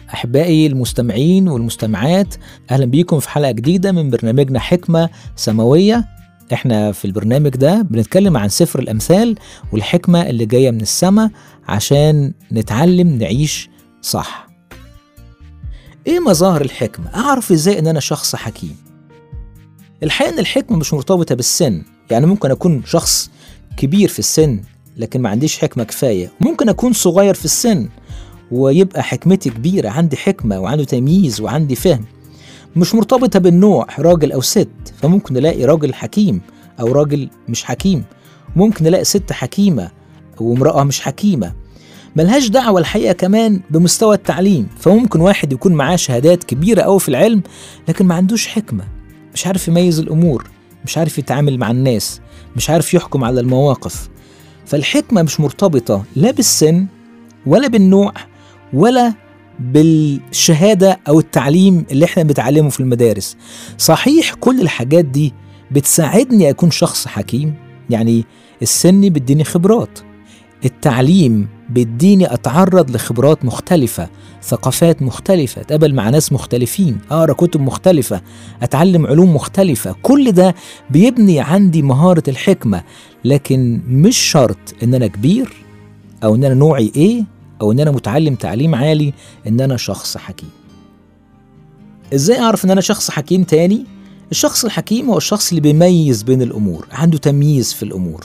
أحبائي المستمعين والمستمعات أهلا بيكم في حلقة جديدة من برنامجنا حكمة سماوية احنا في البرنامج ده بنتكلم عن سفر الأمثال والحكمة اللي جاية من السماء عشان نتعلم نعيش صح ايه مظاهر الحكمة؟ أعرف ازاي ان أنا شخص حكيم الحقيقة ان الحكمة مش مرتبطة بالسن يعني ممكن أكون شخص كبير في السن لكن ما عنديش حكمة كفاية ممكن أكون صغير في السن ويبقى حكمتي كبيرة عندي حكمة وعندي تمييز وعندي فهم مش مرتبطة بالنوع راجل أو ست فممكن نلاقي راجل حكيم أو راجل مش حكيم ممكن نلاقي ست حكيمة وامرأة مش حكيمة ملهاش دعوة الحقيقة كمان بمستوى التعليم فممكن واحد يكون معاه شهادات كبيرة أوي في العلم لكن ما عندوش حكمة مش عارف يميز الأمور مش عارف يتعامل مع الناس مش عارف يحكم على المواقف فالحكمة مش مرتبطة لا بالسن ولا بالنوع ولا بالشهادة أو التعليم اللي احنا بنتعلمه في المدارس صحيح كل الحاجات دي بتساعدني أكون شخص حكيم يعني السن بيديني خبرات التعليم بيديني أتعرض لخبرات مختلفة ثقافات مختلفة أتقابل مع ناس مختلفين أقرأ كتب مختلفة أتعلم علوم مختلفة كل ده بيبني عندي مهارة الحكمة لكن مش شرط إن أنا كبير أو إن أنا نوعي إيه أو إن أنا متعلم تعليم عالي إن أنا شخص حكيم إزاي أعرف إن أنا شخص حكيم تاني؟ الشخص الحكيم هو الشخص اللي بيميز بين الأمور عنده تمييز في الأمور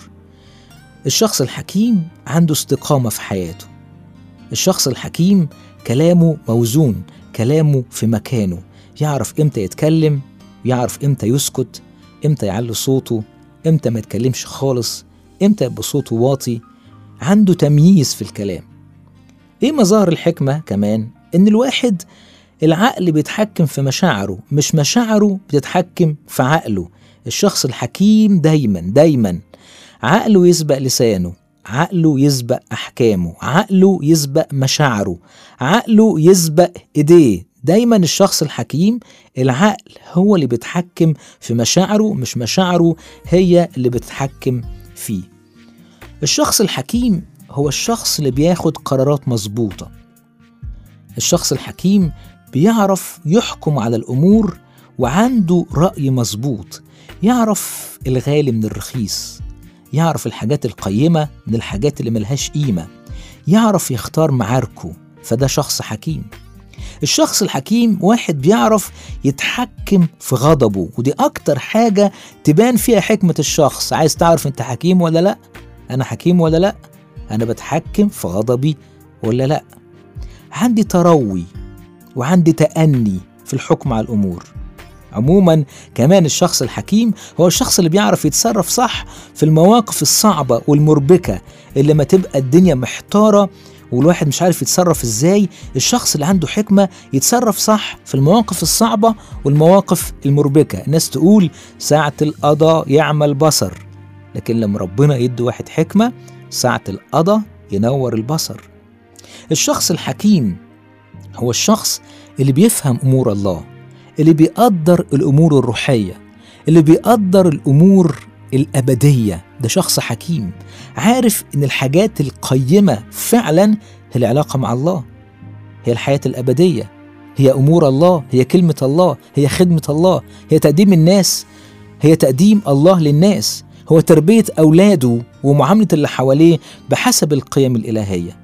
الشخص الحكيم عنده استقامة في حياته الشخص الحكيم كلامه موزون كلامه في مكانه يعرف امتى يتكلم يعرف امتى يسكت امتى يعلي صوته امتى ما يتكلمش خالص امتى يبقى صوته واطي عنده تمييز في الكلام ايه مظاهر الحكمة كمان ان الواحد العقل بيتحكم في مشاعره مش مشاعره بتتحكم في عقله الشخص الحكيم دايما دايما عقله يسبق لسانه عقله يسبق أحكامه عقله يسبق مشاعره عقله يسبق إيديه دايما الشخص الحكيم العقل هو اللي بيتحكم في مشاعره مش مشاعره هي اللي بتتحكم فيه الشخص الحكيم هو الشخص اللي بياخد قرارات مظبوطة الشخص الحكيم بيعرف يحكم على الأمور وعنده رأي مظبوط يعرف الغالي من الرخيص يعرف الحاجات القيمة من الحاجات اللي ملهاش قيمة يعرف يختار معاركه فده شخص حكيم الشخص الحكيم واحد بيعرف يتحكم في غضبه ودي أكتر حاجة تبان فيها حكمة الشخص عايز تعرف أنت حكيم ولا لأ أنا حكيم ولا لأ أنا بتحكم في غضبي ولا لأ عندي تروي وعندي تأني في الحكم على الأمور عموما كمان الشخص الحكيم هو الشخص اللي بيعرف يتصرف صح في المواقف الصعبة والمربكة اللي ما تبقى الدنيا محتارة والواحد مش عارف يتصرف ازاي الشخص اللي عنده حكمة يتصرف صح في المواقف الصعبة والمواقف المربكة الناس تقول ساعة القضاء يعمل بصر لكن لما ربنا يدي واحد حكمة ساعة القضاء ينور البصر الشخص الحكيم هو الشخص اللي بيفهم أمور الله اللي بيقدر الأمور الروحية اللي بيقدر الأمور الأبدية ده شخص حكيم عارف إن الحاجات القيمة فعلا هي العلاقة مع الله هي الحياة الأبدية هي أمور الله هي كلمة الله هي خدمة الله هي تقديم الناس هي تقديم الله للناس هو تربية أولاده ومعاملة اللي حواليه بحسب القيم الإلهية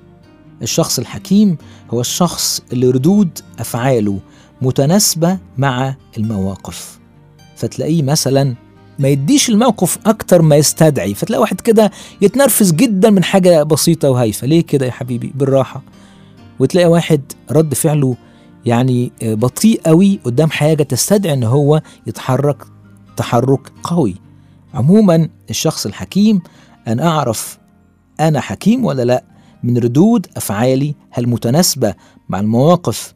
الشخص الحكيم هو الشخص اللي ردود أفعاله متناسبة مع المواقف فتلاقيه مثلا ما يديش الموقف أكتر ما يستدعي فتلاقي واحد كده يتنرفز جدا من حاجة بسيطة وهايفة ليه كده يا حبيبي بالراحة وتلاقي واحد رد فعله يعني بطيء قوي قدام حاجة تستدعي ان هو يتحرك تحرك قوي عموما الشخص الحكيم أن أعرف أنا حكيم ولا لأ من ردود أفعالي هل متناسبة مع المواقف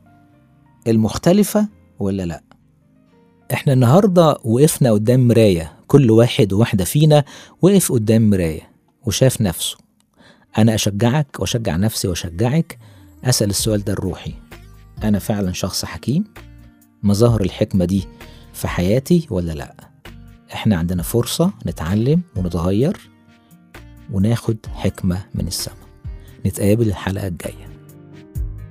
المختلفة ولا لأ احنا النهاردة وقفنا قدام مراية كل واحد وواحدة فينا وقف قدام مراية وشاف نفسه أنا أشجعك وأشجع نفسي وأشجعك أسأل السؤال ده الروحي أنا فعلا شخص حكيم مظاهر الحكمة دي في حياتي ولا لأ احنا عندنا فرصة نتعلم ونتغير وناخد حكمة من السماء نتقابل الحلقة الجاية